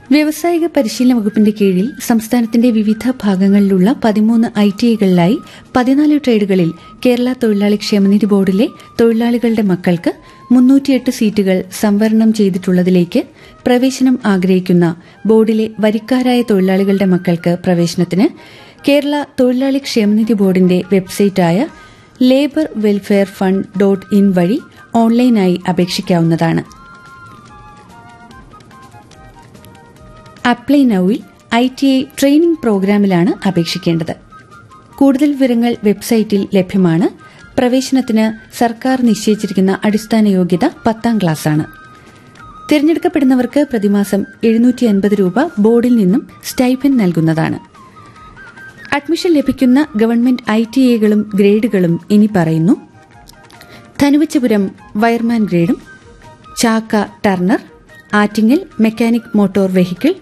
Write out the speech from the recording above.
വ്യാവസായിക പരിശീലന വകുപ്പിന്റെ കീഴിൽ സംസ്ഥാനത്തിന്റെ വിവിധ ഭാഗങ്ങളിലുള്ള പതിമൂന്ന് ഐ ടി ഐകളിലായി പതിനാല് ട്രേഡുകളിൽ കേരള തൊഴിലാളി ക്ഷേമനിധി ബോർഡിലെ തൊഴിലാളികളുടെ മക്കൾക്ക് മുന്നൂറ്റിയെട്ട് സീറ്റുകൾ സംവരണം ചെയ്തിട്ടുള്ളതിലേക്ക് പ്രവേശനം ആഗ്രഹിക്കുന്ന ബോർഡിലെ വരിക്കാരായ തൊഴിലാളികളുടെ മക്കൾക്ക് പ്രവേശനത്തിന് കേരള തൊഴിലാളി ക്ഷേമനിധി ബോർഡിന്റെ വെബ്സൈറ്റായ labour welfare fund dot in വഴി ഓൺലൈനായി അപേക്ഷിക്കാവുന്നതാണ് അപ്ലൈ നൌവിൽ ഐ ടി ഐ ട്രെയിനിംഗ് പ്രോഗ്രാമിലാണ് അപേക്ഷിക്കേണ്ടത് കൂടുതൽ വിവരങ്ങൾ വെബ്സൈറ്റിൽ ലഭ്യമാണ് പ്രവേശനത്തിന് സർക്കാർ നിശ്ചയിച്ചിരിക്കുന്ന അടിസ്ഥാന യോഗ്യത പത്താം ക്ലാസ്സാണ് തിരഞ്ഞെടുക്കപ്പെടുന്നവർക്ക് പ്രതിമാസം എഴുന്നൂറ്റി അൻപത് രൂപ ബോർഡിൽ നിന്നും സ്റ്റൈപ്പൻ നൽകുന്നതാണ് അഡ്മിഷൻ ലഭിക്കുന്ന ഗവൺമെന്റ് ഐ ടി ഐകളും ഗ്രേഡുകളും ഇനി പറയുന്നു ധനുവച്ചപുരം വയർമാൻ ഗ്രേഡും Chakka turner Attingal mechanic motor vehicle